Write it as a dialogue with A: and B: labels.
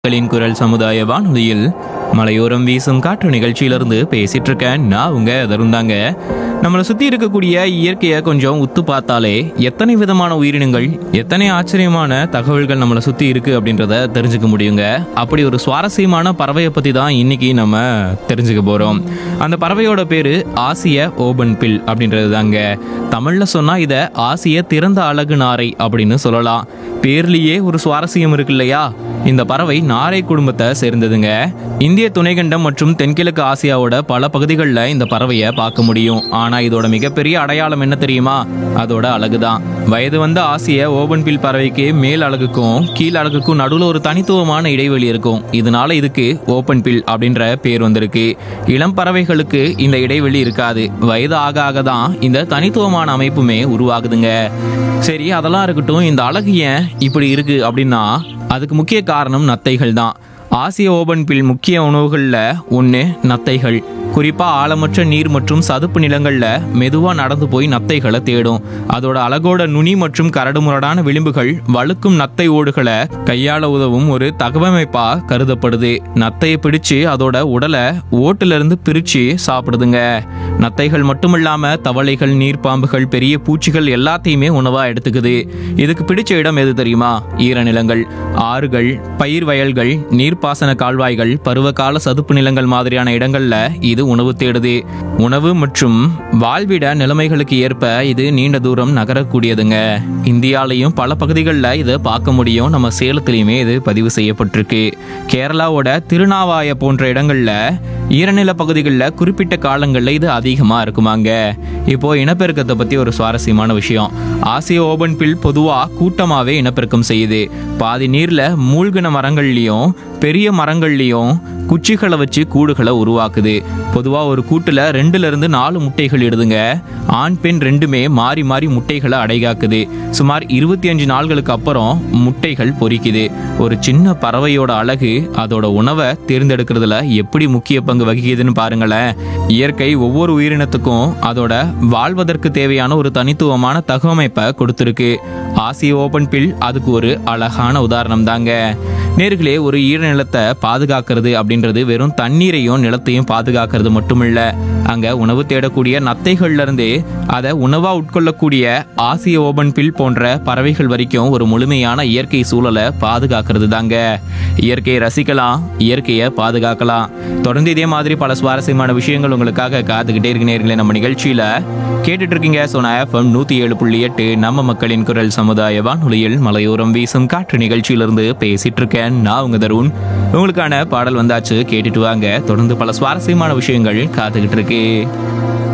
A: மக்களின் குரல் சமுதாய வானொலியில் மலையோரம் வீசும் காற்று நிகழ்ச்சியிலிருந்து பேசிட்டு இருக்கேன் நான் உங்க தருந்தாங்க நம்மளை சுத்தி இருக்கக்கூடிய இயற்கையை கொஞ்சம் உத்து பார்த்தாலே எத்தனை விதமான உயிரினங்கள் எத்தனை ஆச்சரியமான தகவல்கள் நம்மளை சுத்தி இருக்கு அப்படின்றத தெரிஞ்சுக்க முடியுங்க அப்படி ஒரு சுவாரஸ்யமான பறவையை பத்தி தான் இன்னைக்கு நம்ம தெரிஞ்சுக்க போறோம் அந்த பறவையோட பேரு ஆசிய ஓபன் பில் அப்படின்றது தாங்க தமிழ்ல சொன்னா இத ஆசிய திறந்த அழகு நாரை அப்படின்னு சொல்லலாம் பேர்லயே ஒரு சுவாரஸ்யம் இருக்கு இல்லையா இந்த பறவை நாரை குடும்பத்தை சேர்ந்ததுங்க இந்திய துணைக்கண்டம் மற்றும் தென்கிழக்கு ஆசியாவோட பல பகுதிகளில் இந்த பறவையை பார்க்க முடியும் ஆனா இதோட மிகப்பெரிய அடையாளம் என்ன தெரியுமா அதோட அழகுதான் வயது வந்த ஆசிய ஓபன் பில் பறவைக்கு மேல் அழகுக்கும் கீழ் அழகுக்கும் நடுவில் ஒரு தனித்துவமான இடைவெளி இருக்கும் இதனால இதுக்கு ஓபன் பில் அப்படின்ற பேர் வந்திருக்கு இளம் பறவைகளுக்கு இந்த இடைவெளி இருக்காது வயது ஆக ஆக தான் இந்த தனித்துவமான அமைப்புமே உருவாகுதுங்க சரி அதெல்லாம் இருக்கட்டும் இந்த அழகு ஏன் இப்படி இருக்கு அப்படின்னா அதுக்கு முக்கிய காரணம் நத்தைகள் தான் ஆசிய ஓபன் பில் முக்கிய உணவுகளில் ஒன்று நத்தைகள் குறிப்பாக ஆழமற்ற நீர் மற்றும் சதுப்பு நிலங்களில் மெதுவாக நடந்து போய் நத்தைகளை தேடும் அதோட அழகோட நுனி மற்றும் கரடுமுரடான விளிம்புகள் வழுக்கும் நத்தை ஓடுகளை கையாள உதவும் ஒரு தகவமைப்பாக கருதப்படுது நத்தையை பிடிச்சு அதோட உடலை ஓட்டிலிருந்து பிரித்து சாப்பிடுதுங்க நத்தைகள் மட்டும் இல்லாம தவளைகள் நீர்ப்பாம்புகள் பெரிய பூச்சிகள் எல்லாத்தையுமே உணவா எடுத்துக்குது இதுக்கு பிடிச்ச இடம் எது தெரியுமா ஈரநிலங்கள் ஆறுகள் பயிர் வயல்கள் நீர்ப்பாசன கால்வாய்கள் பருவகால சதுப்பு நிலங்கள் மாதிரியான இடங்கள்ல இது உணவு தேடுது உணவு மற்றும் வாழ்விட நிலைமைகளுக்கு ஏற்ப இது நீண்ட தூரம் நகரக்கூடியதுங்க இந்தியாலையும் பல பகுதிகளில் இதை பார்க்க முடியும் நம்ம சேலத்திலையுமே இது பதிவு செய்யப்பட்டிருக்கு கேரளாவோட திருநாவாய போன்ற இடங்கள்ல ஈரநில பகுதிகளில் குறிப்பிட்ட காலங்களில் இது அதிகமாக இருக்குமாங்க இப்போ இனப்பெருக்கத்தை பற்றி ஒரு சுவாரஸ்யமான விஷயம் ஆசிய ஓபன் பில் பொதுவாக கூட்டமாகவே இனப்பெருக்கம் செய்யுது பாதி நீரில் மூழ்கின மரங்கள்லையும் பெரிய மரங்கள்லையும் குச்சிகளை வச்சு கூடுகளை உருவாக்குது பொதுவாக ஒரு கூட்டில் ரெண்டுல இருந்து நாலு முட்டைகள் இடுதுங்க ஆண் பெண் ரெண்டுமே மாறி மாறி முட்டைகளை அடைகாக்குது சுமார் இருபத்தி அஞ்சு நாள்களுக்கு அப்புறம் முட்டைகள் பொரிக்குது ஒரு சின்ன பறவையோட அழகு அதோட உணவை தேர்ந்தெடுக்கிறதுல எப்படி முக்கிய பங்கு வகிக்குதுன்னு பாருங்களேன் இயற்கை ஒவ்வொரு உயிரினத்துக்கும் அதோட வாழ்வதற்கு தேவையான ஒரு தனித்துவமான தகவமைப்பை கொடுத்துருக்கு ஆசிய ஓபன் பில் அதுக்கு ஒரு அழகான உதாரணம் தாங்க நேர்களே ஒரு ஈரநிலத்தை பாதுகாக்கிறது அப்படின்றது வெறும் தண்ணீரையும் நிலத்தையும் பாதுகாக்கிறது மட்டுமில்ல அங்க உணவு தேடக்கூடிய நத்தைகள்ல இருந்து அதை உணவா உட்கொள்ளக்கூடிய ஆசிய ஓபன் பில் போன்ற பறவைகள் வரைக்கும் ஒரு முழுமையான இயற்கை சூழலை பாதுகாக்கிறது தாங்க இயற்கையை ரசிக்கலாம் இயற்கையை பாதுகாக்கலாம் தொடர்ந்து இதே மாதிரி பல சுவாரஸ்யமான விஷயங்கள் உங்களுக்காக காத்துக்கிட்டே இருக்கு நேர்களே நம்ம நிகழ்ச்சியில கேட்டுட்டு இருக்கீங்க சோனா எஃப்எம் நூத்தி ஏழு புள்ளி எட்டு நம்ம மக்களின் குரல் சமுதாய வானொலியில் மலையோரம் வீசும் காற்று நிகழ்ச்சியிலிருந்து பேசிட்டு இருக்கேன் நான் உங்க தருண் உங்களுக்கான பாடல் வந்தாச்சு கேட்டுட்டு வாங்க தொடர்ந்து பல சுவாரஸ்யமான விஷயங்கள் காத்துக்கிட்டு இருக்கு